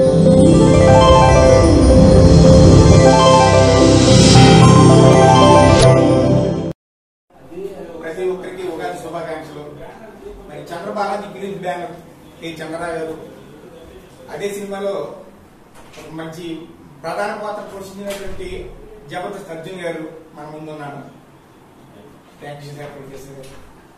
ప్రతి ఒక్కరికి ఉగాది శుభాకాంక్షలు మరి Chandrabalaji film banner K Chandrarao garu అదే సినిమాలో ఒక మంచి ప్రధాన పాత్ర పోషించినటువంటి జబర్దస్త్ అర్జున్ గారు మన ముందున్నాడు thank you sir professor garu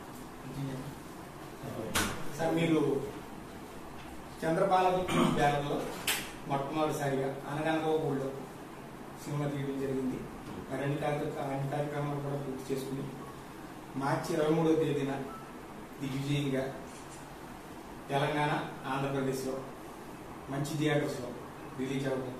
sir మీరు చంద్రబాలాజీ ఫిలిం బ్యానర్లో మొట్టమొదటిసారిగా అనగనగా ఊళ్ళో సినిమా తీయడం జరిగింది మరి అన్ని కార్యక్రమాలు అన్ని కార్యక్రమాలు కూడా పూర్తి చేసుకుని మార్చి ఇరవై మూడవ తేదీన దిగ్విజయంగా తెలంగాణ ఆంధ్రప్రదేశ్లో మంచి థియేటర్స్లో రిలీజ్ అవుతుంది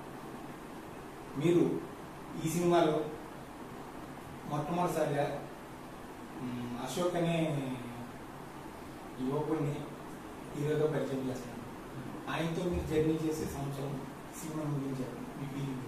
మీరు ఈ సినిమాలో మొట్టమొదటిసారిగా మ్, అశోక్ అనే యువకుడిని హీరోగా పరిచయం చేస్తున్నాను ఆయనతో మీరు జర్నీ చేసే సంవత్సరం సినిమా ముగించారు మీ ఫీలింగ్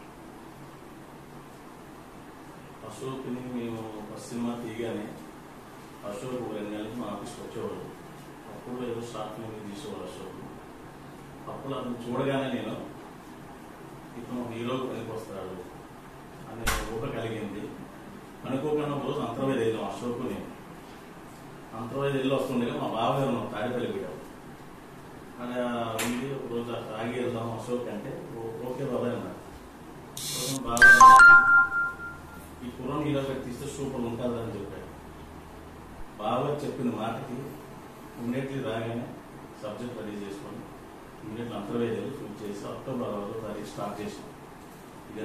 అశోక్ని మేము ఫస్ట్ సినిమా తీయగానే అశోక్ ఒక రెండు నెలలకి మా ఆఫీస్కి వచ్చేవాడు అప్పుడు ఏదో షార్ట్ ఫిల్మ్ తీసేవాడు అశోక్ అప్పుడు అతను చూడగానే నేను ఇతను హీరోకి పనికి వస్తాడు అనే ఊహ కలిగింది అనుకోకుండా ఒక రోజు అంతర్వేది వెళ్ళాం అశోక్ నేను అంతర్వేది వెళ్ళి వస్తుండగా మా బావగారు ఉన్నాం తాడేపల్లి పోయాడు అలా ఉంది ఒక రోజు అక్కడ ఆగి వెళ్దాం అశోక్ అంటే "ఓ- ఓకే బాబాయ్ అన్నారు "ఓకే బాబాయ్ అన్నారు." ఈ కుర్రం హీరో పెట్టి తీస్తే సూపర్ ఉంటుంది అని చెప్పాడు బాగా చెప్పిన మాటకి ఇమ్మీడియట్లీ రాగానే సబ్జెక్ట్ రెడీ చేసుకొని ఇమ్మీడియట్లీ అంతర్వేదాలు షూట్ చేసి అక్టోబర్ ఒకటో తారీఖు స్టార్ట్ చేసాం ఇదే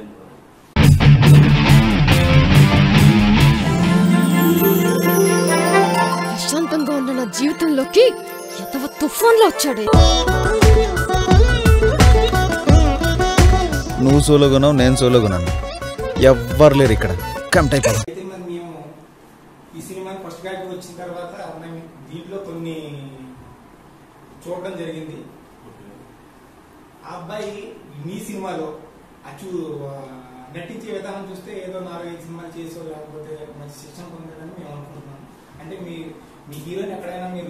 ప్రశాంతంగా ఉన్న నా జీవితంలోకి ఎంతవ తుఫాన్లో వచ్చాడే నువ్వు సోలోగున్నావు నేను సోలోగున్నాను ఎవ్వరు లేరు ఇక్కడ కమిట్ అయిపోదాం అయితే మరి మేము ఈ సినిమాని ఫస్ట్ గారికి వచ్చిన తర్వాత మేము దీంట్లో కొన్ని చూడడం జరిగింది ఆ అబ్బాయి మీ సినిమాలో అచ్చు ఆ, నటించే విధానం చూస్తే ఏదో నాలుగైదు సినిమాలు చేసో లేకపోతే మంచి శిక్షణ పొందాలని మేము అనుకుంటున్నాం అంటే మీ మీ హీరోని ఎక్కడైనా మీరు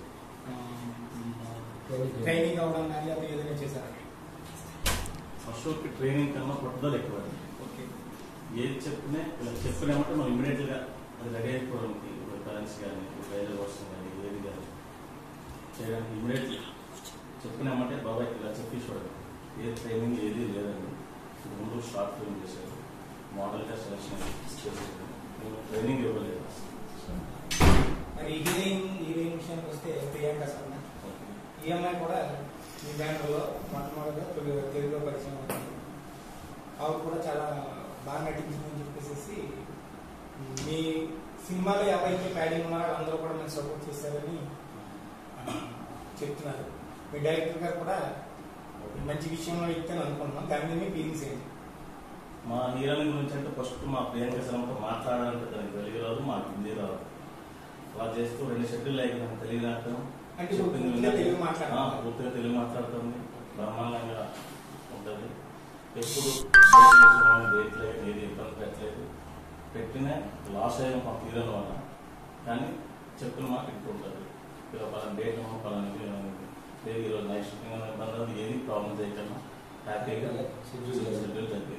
ట్రైనింగ్ అవ్వడం కానీ లేకపోతే ఏదైనా చేశారా అశోక్ ట్రైనింగ్ కన్నా పట్టుదల ఎక్కువ ఓకే ఏది చెప్పినా చెప్పినామంటే మనం ఇమ్మీడియట్గా అది రెడీ అయిపోవడానికి కరెన్సీ కానీ రైల్వే వర్షం కానీ ఏది కానీ చేయడానికి ఇమ్మీడియట్లీ చెప్పినామంటే బాబాయ్ ఇలా చెప్పి చూడండి ఏ ట్రైనింగ్ ఏది లేదండి ఇప్పుడు ముందు షార్ట్ ఫిల్మ్ చేశారు మోడల్గా సెలెక్షన్ చేశారు నేను ట్రైనింగ్ ఇవ్వలేదు మరి హీరోయిన్ హీరోయిన్ విషయానికి వస్తే ప్రియాంక శర్మ ఈ అమ్మాయి కూడా ఈ బ్యానర్లో మొట్టమొదటిగా తెలుగు- తెలుగులో పరిచయం అవుతుంది ఆవిడ కూడా చాలా బాగా నటించిందని చెప్పేసి మీ సినిమాలో ఎవరైతే ప్యాడింగ్ ఉన్నారో అందరూ కూడా మనకు సపోర్ట్ చేశారని ఆ, చెప్తున్నారు మీ డైరెక్టర్ గారు కూడా మంచి విషయంలో ఇస్తాను అనుకుంటున్నాం దాని మీద మీ ఫీలింగ్స్ ఏంటి మా హీరోయిన్ గురించి అంటే ఫస్ట్ మా ప్రియాంక శర్మతో మాట్లాడాలంటే తనకి తెలుగు రాదు మాకు హిందీ రాదు అలా చేస్తూ రెండు షెడ్యూల్ అయ్యి నాకు తెలుగు రావటం అంటే ఇప్పుడు పూర్తిగా తెలుగు మాట్లాడాలి. ఆ, పూర్తిగా తెలుగు మాట్లాడుతుంది బ్రహ్మాండంగా ఉంటుంది ఎప్పుడు డేట్ లేదు ఏది ఇబ్బంది పెట్టలేదు పెట్టిన లాస్ అయ్యాం మా హీరోల వల్ల కానీ చెప్పిన మాట ఇంటూ ఉంటుంది ఇలా పలానా డేట్ ఏమో పలానా ఇది ఏమో ఇది. లేదు ఈరోజు నైట్ షూటింగ్ అనే ఇబ్బంది ఉంది, ఏది ప్రాబ్లం చేయకుండా హ్యాపీగా షెడ్యూల్ జరిగింది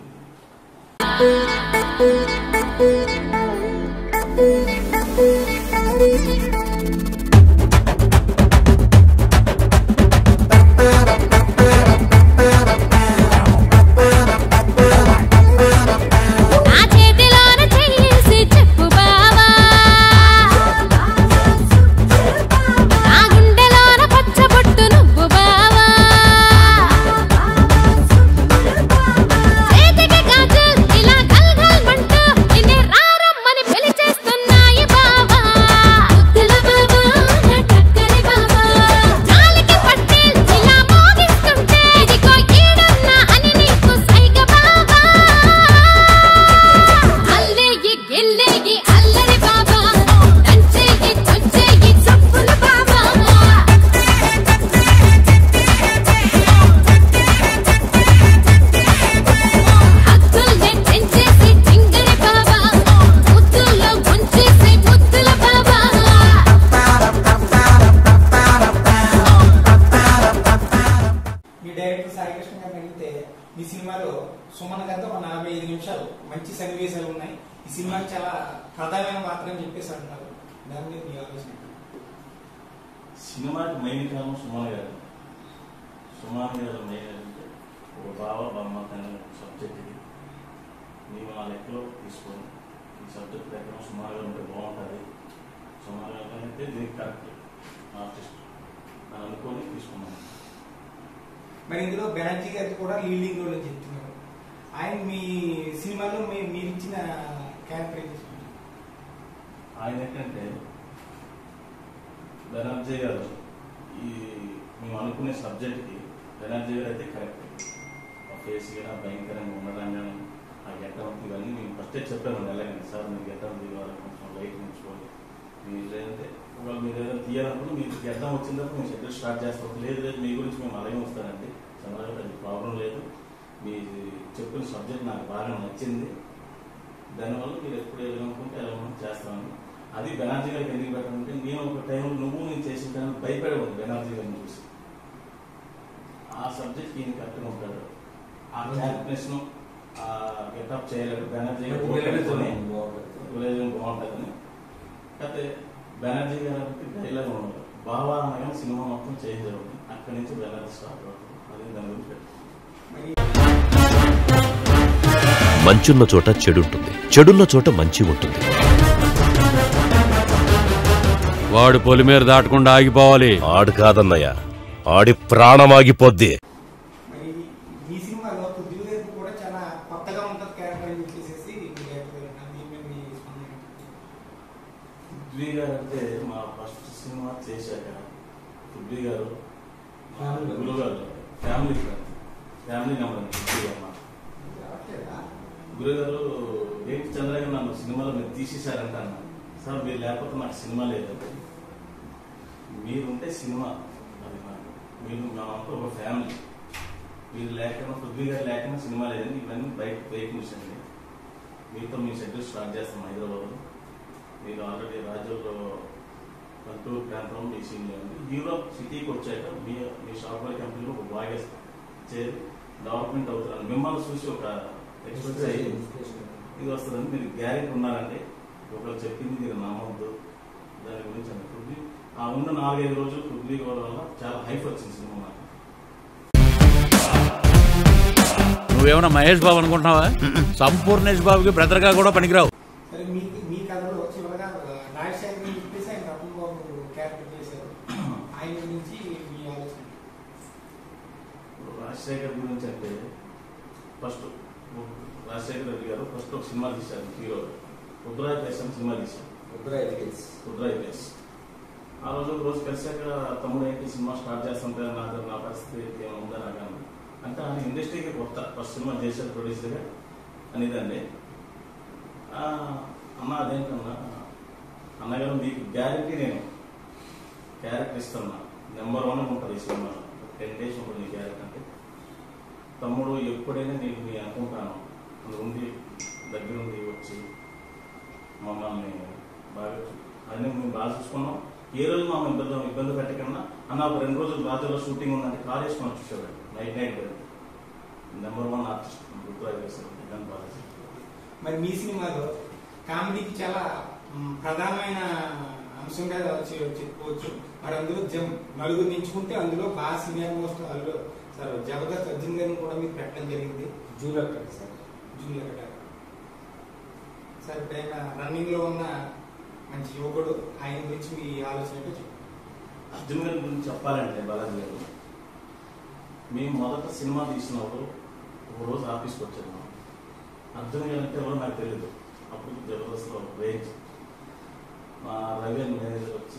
నా చేతిలోన చెయ్యేసి చెప్పు బావా నా గుండెలోన పచ్చబొట్టు నువ్వు బావా చేతికి గాజులు ఇలా గల్ గల్ మంటూ నిన్నే రార మీ డైరెక్టర్ సాయికృష్ణ గారిని అడిగితే మీ సినిమాలో సుమన్ గారితో ఒక నలభై ఐదు నిమిషాలు మంచి సన్నివేశాలు ఉన్నాయి ఈ సినిమాకి చాలా ప్రధానమైన పాత్ర అని చెప్పేసి అంటున్నారు దాని మీద మీ ఆలోచన ఏంటి? సినిమాకి మెయిన్ కారణం సుమన్ గారు సుమన్ గారు మెయిన్ అంటే ఒక బావ బొమ్మ అనే సబ్జెక్ట్ ఇది మేము ఆ లెక్కలో తీసుకొని ఈ సబ్జెక్ట్ ప్రకారం సుమారు గారు ఉంటే బాగుంటుంది సుమారు గారు అయితే దీనికి కరెక్ట్ ఆర్టిస్ట్ అని అనుకొని తీసుకున్నాను మరి ఇందులో బెనర్జీ గారికి కూడా లీడింగ్ రోల్ అని చెప్తున్నారు ఆయన మీ సినిమాలో మీ మీరు ఇచ్చిన క్యారెక్టరైజేషన్ ఆయన ఏంటంటే బెనర్జీ గారు ఈ మేము అనుకునే సబ్జెక్ట్కి బెనర్జీ గారు అయితే కరెక్ట్ ఆ ఫేస్ కూడా భయంకరంగా ఉండడం కానీ ఆ గెట్టం ఇవన్నీ మేము ఫస్టే చెప్పాము ఎలాగండి సార్ మీరు గెట్టం దిగాలి కొంచెం లైట్ ఉంచుకోవాలి మీరు లేదంటే ఒకవేళ మీరు ఏదైనా తీయాలన్నప్పుడు మీకు గెట్టం వచ్చినప్పుడు మేము షెడ్యూల్ స్టార్ట్ చేస్తాం లేదు లేదు మీ గురించి మేము అలాగే వస్తానండి చంద్రబాబు అది ప్రాబ్లం లేదు మీ చెప్పిన సబ్జెక్ట్ నాకు బాగా నచ్చింది దానివల్ల మీరు ఎప్పుడు వెళ్ళాలనుకుంటే ఎలా చేస్తాను అది బెనర్జీ గారికి ఎందుకు పెట్టాలంటే నేను ఒక టైంలో నువ్వు నేను చేసిన టైం భయపడే ఉంది బెనర్జీ గారిని చూసి ఆ సబ్జెక్ట్ ఈయన కరెక్ట్గా ఉంటాడు ఆ క్యారెక్టర్స్ను ఆ గెటప్ చేయలేడు బెనర్జీ గారు ఓపెన్తోనే విలేజ్ బాగుంటుందని అయితే బెనర్జీ గారికి డైలాగ్ ఉండదు బావా అనగానే సినిమా మొత్తం చేంజ్ అవుతుంది అక్కడి నుంచి బెనర్జీ స్టార్ట్ అవుతుంది అది దాని గురించి పెట్టాను. మరి మంచున్న చోట చెడుంటుంది చెడున్న చోట మంచి ఉంటుంది వాడు పొలిమేర దాటకుండా ఆగిపోవాలి ఆడు కాదన్నయ్య ఆడి ప్రాణమాగిపోద్ది మరి ఈ సినిమాలో పృథ్వీ గారికి కూడా చాలా కొత్తగా ఉంటుంది క్యారెక్టర్ అని చెప్పేసి మీ డైరెక్టర్ గారు అన్నారు. దీని మీద మీ స్పందన ఏంటి? పృథ్వీ గారు అంటే మా ఫస్ట్ సినిమా చేశాక పృథ్వీ గారు మా గురువు గారు ఫ్యామిలీ ఫ్రెండ్ ఫ్యామిలీ నెంబర్ అండి పృథ్వీ గారు మాకు. రావట్లేదా? గురుగారు ఏంటి చంద్రగారు నన్ను సినిమాలో మీరు తీసేశారంట అన్న సార్ మీరు లేకపోతే నాకు సినిమా లేదండి మీరుంటే సినిమా అది నాకు మీరు మేమంతా ఒక ఫ్యామిలీ మీరు లేకుండా పృథ్వీ గారు లేకుండా సినిమా లేదండి ఇవన్నీ బయట ఫేక్ న్యూస్ అండి మీతో మీ షెడ్యూల్ స్టార్ట్ చేస్తాం హైదరాబాద్ మీరు ఆల్రెడీ రాజుల్లో పల్లెటూరు ప్రాంతంలో మీ సీనియర్ ఉంది యూరోప్ సిటీకి వచ్చాక మీ మీ సాఫ్ట్వేర్ కంపెనీలో ఒక బాగా చేరి డెవలప్మెంట్ అవుతున్నాను మిమ్మల్ని చూసి ఒక ఎక్స్పెక్ట్ అయ్యి ఇది వస్తుందని మీరు గ్యారెంటీ ఉన్నారంటే ఒకరు చెప్పింది మీరు నమ్మవద్దు దాని గురించి అంటే పృథ్వీ ఆ ఉన్న నాలుగైదు రోజులు పృథ్వీ గౌరవ వల్ల చాలా హైప్ వచ్చింది సినిమా నాకు నువ్వేమన్నా మహేష్ బాబు అనుకుంటున్నావా సంపూర్ణేష్ బాబుకి బ్రదర్గా కూడా పనికిరావు సరే మీ మీ కథలో చివరగా రాజశేఖర్ అని చెప్పేసి ఆయన రతన్ బాబు క్యారెక్టర్ చేశారు ఆయన గురించి మీ ఆలోచన ఏంటి? ఇప్పుడు రాజశేఖర్ గురించి అంటే ఫస్ట్ రాజశేఖర్ రెడ్డి గారు ఫస్ట్ ఒక సినిమా తీశారు హీరో రుద్రాయ దేశం సినిమా తీశారు రుద్రాయ దేశ్ ఆ రోజు ఒక రోజు కలిసాక తమ్ముడు ఏంటి సినిమా స్టార్ట్ చేస్తుంటే నాకు నా పరిస్థితి ఏమైనా ఉందా నాకు అన్నాడు. అంటే ఆయన ఇండస్ట్రీకి కొత్త ఫస్ట్ సినిమా చేశారు ప్రొడ్యూసర్గా అనేదండి ఆ, అన్న అదేంటన్నా అన్నగారు మీకు గ్యారంటీ నేను క్యారెక్టర్ ఇస్తున్నా నెంబర్ వన్ ఉంటుంది ఈ సినిమాలో టెన్ డేస్ ఉంటుంది నీ క్యారెక్టర్ అంటే తమ్ముడు ఎప్పుడైనా నేను నీ అనుకుంటాను నువ్వు ఉండి దగ్గరుండి వచ్చి మమ్మల్ని బాగా చూ- అన్నీ మేము బాగా చూసుకున్నాం ఏ రోజు మమ్మల్ని ఇబ్బంది ఇబ్బంది పెట్టకుండా అన్న ఒక రెండు రోజులు రాత్రిలో షూటింగ్ ఉందంటే కార్ వేసుకొని వచ్చేసాడు night night number one artist గుర్తు చేశారు బాగా మరి మీ సినిమాలో కామెడీకి చాలా మ్, ప్రధానమైన అంశంగా చె- చెప్పుకోవచ్చు మరి అందులో జమ్ నలుగురు ఎంచుకుంటే అందులో బాగా సీనియర్ మోస్ట్ అందులో సార్ జబర్దస్త్ అర్జున్ గారిని కూడా మీరు పెట్టడం జరిగింది జూనియర్ సార్ జూనియర్ కట్ట సార్ ఇప్పుడు ఆయన రన్నింగ్ లో ఉన్న మంచి యువకుడు ఆయన గురించి మీ ఆలోచన ఏంటో చెప్పండి అర్జున్ గారి గురించి చెప్పాలంటే బాలాజీ గారు మేము మొదట సినిమా తీసినప్పుడు ఒక రోజు ఆఫీస్కి వచ్చాము అర్జున్ గారు అంటే ఎవరో నాకు తెలియదు అప్పుడు జబర్దస్త్లో రేంజ్ మా రవి అని మేనేజర్ వచ్చి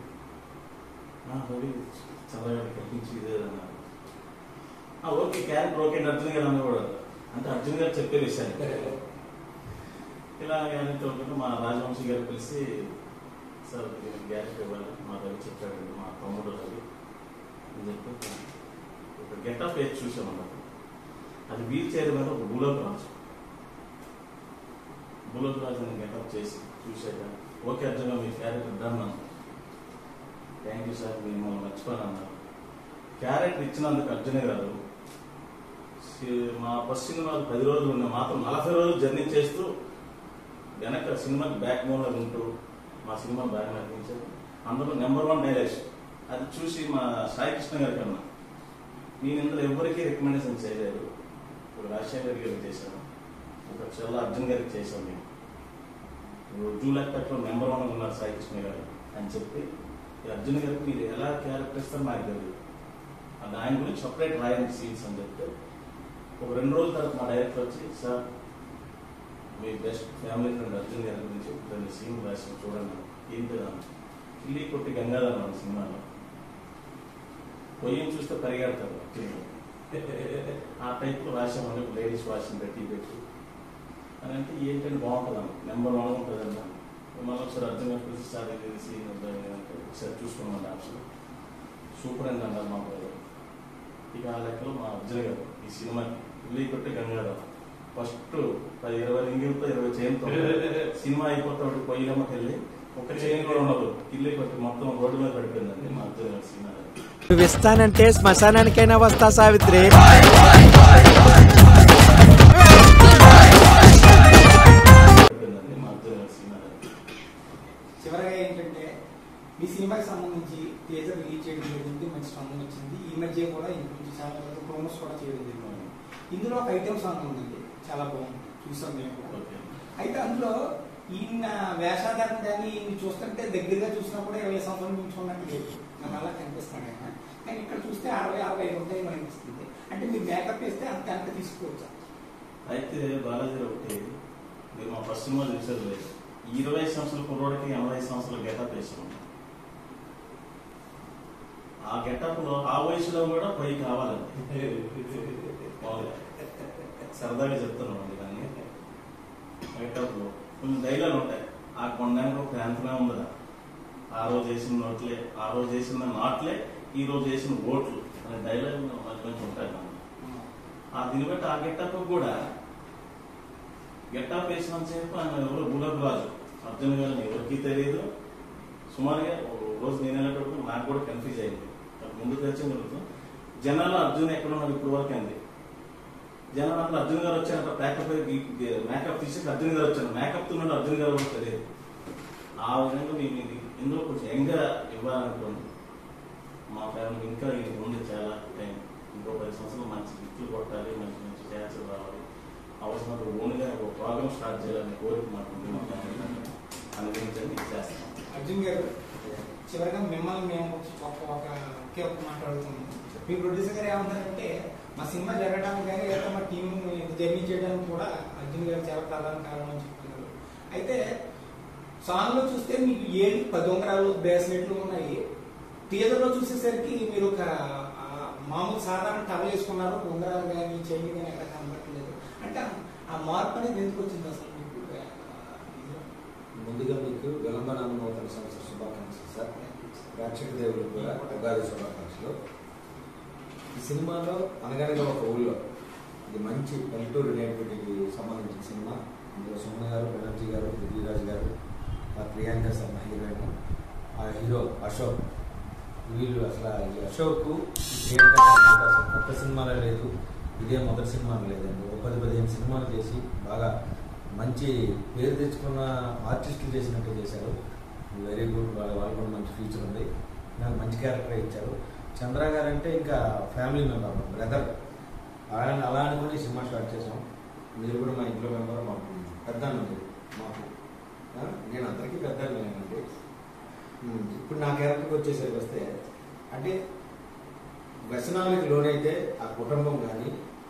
"ఆ, రవి చంద్రగారి కల్పించి ఇదే అన్నారు "ఆ, ఓకే క్యారెక్టర్ ఓకే అంటే అర్జున్ గారు అనేవాడు అంటే అర్జున్ గారు చెప్పే విషయాన్ని ఇలా గ్యారెంటీ ఉంటుంటే మా రాజవంశీ గారు పిలిచి సార్ దీనికి గ్యారెంటీ ఇవ్వాలి మా రవి చెప్పాడు మా తమ్ముడు రవి అని చెప్పి ఒక గెటప్ వేసి చూసామన్నమాట అది వీల్ చైర్ మీద ఒక బులోక్ రాజు బులోక్ రాజు అని గెటప్ చేసి చూశాక ఓకే అర్జున్ మీ క్యారెక్టర్ డన్ అన్న థ్యాంక్ యూ సార్ మీరు మమ్మల్ని మర్చిపోను అన్నారు క్యారెక్టర్ ఇచ్చినందుకు అర్జున గారు సి- మా ఫస్ట్ సినిమా పది రోజులు ఉన్న మాత్రం నలభై రోజులు జర్నీ చేస్తూ వెనక సినిమాకి బ్యాక్ బోన్ ఉంటూ మా సినిమా బాగా నటించారు అందులో నెంబర్ వన్ డైరెక్ట్ అది చూసి మా సాయి కృష్ణ గారికి అన్నా నేను ఇందులో ఎవరికి రికమెండేషన్ చేయలేదు ఒక రాజశేఖర్ గారికి చేశాను ఒక చెల్ల అర్జున్ గారికి చేశాను నేను జూలైపేటలో నెంబర్ వన్ ఉన్నారు సాయి కృష్ణ గారు అని చెప్పి ఈ అర్జున్ గారికి మీరు ఎలా క్యారెక్టర్ ఇస్తారో నాకు తెలియదు అది ఆయన గురించి సపరేట్ రాయని సీన్స్ అని చెప్తే ఒక రెండు రోజుల తర్వాత మా డైరెక్టర్ వచ్చి సార్ మీ బెస్ట్ ఫ్యామిలీ ఫ్రెండ్ అర్జున్ గారి గురించి రెండు సీన్ రాసి చూడండి ఏంటి కిల్లి కొట్టి గంగాధర్ అన్న సినిమాలో పొయ్యిని చూస్తే పరిగెడతారు ఆ టైప్లో రాసామని లేడీస్ వాషింగ్ పెట్టి పెట్టి అని అంటే ఏంటంటే బాగుంటుంది అన్న నెంబర్ వన్ ఉంటుంది అన్న మళ్ళీ ఒకసారి అర్జున్ గారు పిలిచి సార్ ఇది సీన్ అంటే ఒకసారి చూసుకోమండి ఆప్షన్ సూపర్ అండి అన్నారు మా బ్రదర్ ఇక ఆ లెక్కలో మా అర్జున్ గారు ఈ సినిమాకి ఇల్లు కొట్టి గంగాధర్ ఫస్ట్ పది ఇరవై రింగిలతో ఇరవై చైన్తో సినిమా అయిపోతే పొయ్యిలమ్మకి వెళ్ళి ఒక చైన్ కూడా ఉండదు ఇల్లు కొట్టి మొత్తం రోడ్డు మీద పడిపోయిందండి మా అర్జున్ గారి సినిమా నువ్వు ఇస్తానంటే శ్మశానానికైనా వస్తా సావిత్రి పడిపోయిందండి మా అర్జున్ గారి సినిమా చివరగా ఏంటంటే మీ సినిమాకి సంబంధించి థియేటర్ రిలీజ్ చేయడం జరిగింది మంచి స్పందన వచ్చింది ఈ మధ్య కూడా ఇంకొంచెం చాలా వరకు ప్రోమోస్ కూడా చేయడం జరిగింది ఇందులో ఒక ఐటమ్ సాంగ్ ఉందండి చాలా బాగుంది చూసాం మేము కూడా ఓకే అయితే అందులో ఈయన వేషాధారణ కానీ ఈయన చూస్తుంటే దగ్గరగా చూసినా కూడా ఇరవై సంవత్సరాల నుంచి ఉన్నట్టు లేదు నాకు అలా కనిపిస్తాడు ఆయన కానీ ఇక్కడ చూస్తే అరవై అరవై ఐదు ఉంటాయి మనకి అనిపిస్తుంది అంటే మీరు మేకప్ వేస్తే అంత అంత తీసుకోవచ్చు అయితే బాలాజీ ఒకటి మీరు మా ఫస్ట్ సినిమా చూసారు లేదు ఇరవై సంవత్సరాల కుర్రోడికి ఎనభై సంవత్సరాల గెటప్ వేసాం ఆ గెటప్ లో ఆ వయసులో కూడా పోయి కావాలండి మామూలుగా. సరదాగా చెప్తున్నాం అండి ఇవన్నీ గెటప్ లో కొన్ని ధైర్యాలు ఉంటాయి ఆ కొండానికి ఒక ప్రాంతమే ఉండదా ఆ రోజు వేసిన నోట్లే ఆ రోజు వేసిన నాట్లే ఈ రోజు వేసిన ఓట్లు అనే డైలాగ్ మధ్య కొంచెం ఉంటాయి మనకి. ఆ దీన్ని బట్టి ఆ గెటప్ కూడా గెటప్ వేసినంత సేపు ఆయన ఎవరు గులాబ్ రాజు అర్జున్ గారిని ఎవరికి తెలియదు సుమారుగా ఓ రోజు నేను వెళ్ళేటప్పుడు నాకు కూడా కన్ఫ్యూజ్ అయింది నాకు ముందు తెలిసిన రోజు జనాలు అర్జున్ ఎక్కడ ఉన్నాడు ఇప్పుడు వరకు అంది జనాలు అట్లా అర్జున్ గారు వచ్చారంట మేకప్ మేకప్ తీసి అర్జున్ గారు వచ్చారు మేకప్ ఉన్నాడు అర్జున్ గారు కూడా తెలియదు ఆ విధంగా మేము ఇది ఇందులో కొంచెం యంగ్గా ఇవ్వాలనుకోండి మా ఫ్యామిలీ ఇంకా ఇది ఉంది చాలా టైం ఇంకో పది సంవత్సరాలు మంచి గిఫ్ట్లు కొట్టాలి మంచి మంచి ఛాన్సులు రావాలి అవసరమైతే ఓన్గా ఒక ప్రోగ్రామ్ స్టార్ట్ చేయాలని కోరిక మాకు ఉంది మా ఫ్యామిలీ అనుగ్రహించండి చేస్తాం అర్జున్ గారు చివరిగా మిమ్మల్ని మేము ఒక ఒక ఒకే ఒక మాట్లాడుతున్నాం మీ ప్రొడ్యూసర్ గారు ఏమంటారంటే మా సినిమా జరగడానికి కానీ లేదా మా టీం జర్నీ చేయడానికి కూడా అర్జున్ గారు చాలా ప్రధాన కారణం అని చెప్తున్నారు అయితే సాంగ్ లో చూస్తే మీకు ఏడు పది ఉంగరాలు బ్రేస్లెట్లు ఉన్నాయి థియేటర్ లో చూసేసరికి మీరు ఒక ఆ, మామూలు సాధారణ టవల్ వేసుకున్నారు ఉంగరాలు కానీ చెయ్యి కానీ ఎక్కడ కనబట్టలేదు అంటే ఆ- ఆ మార్పు అనేది ఎందుకు వచ్చింది అసలు మీకు ఆ, ఇందులో? ముందుగా మీకు విలంబన నూతన సంవత్సర శుభాకాంక్షలు సార్ ప్రేక్షక దేవులకు కూడా ఉగాది శుభాకాంక్షలు ఈ సినిమాలో అనగనగా ఒక ఊళ్ళో ఇది మంచి పల్లెటూరు నేటివిటీకి సంబంధించిన సినిమా ఇందులో సుమన్ గారు బెనర్జీ గారు పృథ్వీరాజ్ గారు ఆ ప్రియాంక శర్మ హీరోయిన్ ఆ హీరో అశోక్ వీళ్ళు అసలు ఈ అశోక్ ఈ ప్రియాంక శర్మ అసలు కొత్త సినిమాలో లేదు ఇదే మొదటి సినిమా లేదండి ఒక పది పదిహేను సినిమాలు చేసి బాగా మంచి పేరు తెచ్చుకున్న ఆర్టిస్టులు చేసినట్టు చేశారు వెరీ గుడ్ వాళ్ళ వాళ్ళు కూడా మంచి ఫ్యూచర్ ఉంది నాకు మంచి క్యారెక్టర్ ఇచ్చారు చంద్ర గారు అంటే ఇంకా ఫ్యామిలీ మెంబర్ బ్రదర్ ఆయన అలా అనుకుని సినిమా స్టార్ట్ చేసాం మీరు కూడా మా ఇంట్లో మెంబర్ మాకు పెద్ద అన్నది మాకు ఆ, నేను అందరికీ పెద్ద నేనండి ఉమ్, ఇప్పుడు నా క్యారెక్టర్కి వచ్చేసరికి వస్తే అంటే వ్యసనాలకు లోనైతే ఆ కుటుంబం కానీ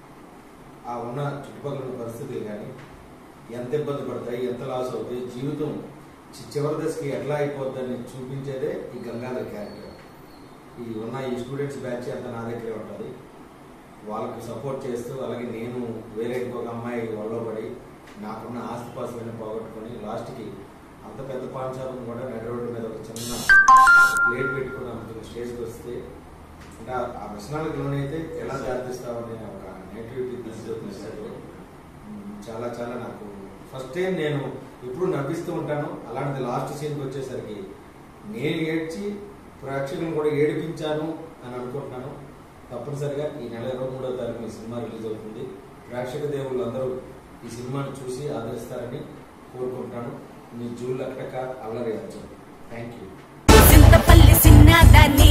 ఆ ఉన్న చుట్టుపక్కల ఉన్న పరిస్థితులు కానీ ఎంత ఇబ్బంది పడతాయి ఎంత లాస్ అవుతాయి జీవితం చి- చివరి దశకి ఎట్లా అయిపోద్దని చూపించేదే ఈ గంగాధర్ క్యారెక్టర్ ఈ ఉన్న ఈ స్టూడెంట్స్ బ్యాచ్ అంతా నా దగ్గరే ఉంటుంది వాళ్ళకి సపోర్ట్ చేస్తూ అలాగే నేను వేరే ఇంకొక అమ్మాయి వాళ్ళలో పడి నాకున్న ఆస్తిపాస్తులన్నీ పోగొట్టుకొని లాస్ట్కి అంత పెద్ద పాన్ షాప్ని కూడా నడి రోడ్డు మీద ఒక చిన్న ప్లేట్ పెట్టుకుని అంత స్టేజ్కి వస్తే అంటే ఆ- ఆ వ్యసనాలకు లోనైతే ఎలా దారితీస్తామనే ఒక నేటివిటీ తీసుకొచ్చేసారు చాలా చాలా నాకు ఫస్ట్ టైం నేను ఎప్పుడు నవ్విస్తూ ఉంటాను అలాంటిది లాస్ట్ సీన్కి వచ్చేసరికి నేను ఏడ్చి ప్రేక్షకులను కూడా ఏడిపించాను అని అనుకుంటున్నాను తప్పనిసరిగా ఈ నెల ఇరవై మూడో తారీఖు ఈ సినిమా రిలీజ్ అవుతుంది ప్రేక్షక దేవుళ్ళు అందరూ ఈ సినిమాను చూసి ఆదరిస్తారని కోరుకుంటున్నాను మీ జూల్ అక్కడక అల్లరి అర్జున్ థ్యాంక్ యూ చింతపల్లి సిన్నదాన్ని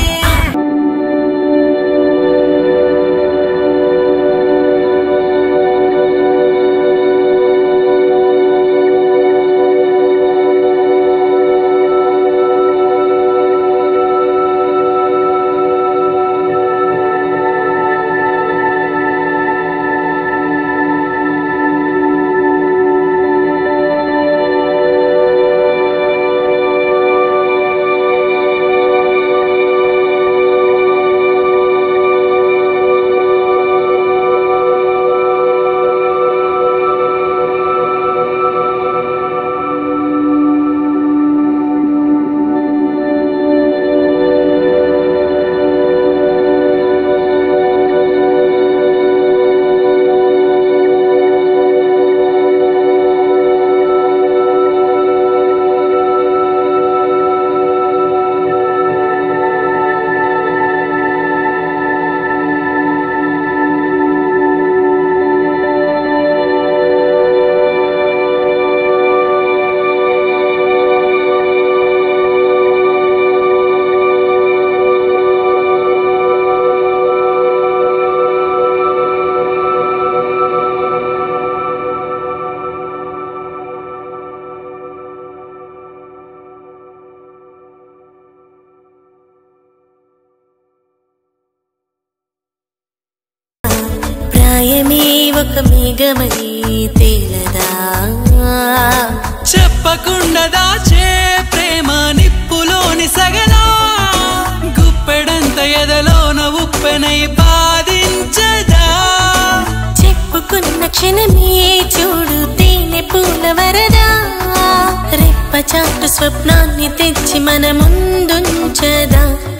ప్రాయమే ఒక మేఘమై తేలదా చెప్పకుండా దాచే ప్రేమ నిప్పులోని సగలా గుప్పెడంత ఎదలోన ఉప్పెనై బాధించదా చెప్పుకున్న క్షణమే చూడు తేనె పూల వరదా రెప్ప చాటు స్వప్నాన్ని తెచ్చి మన ముందుంచదా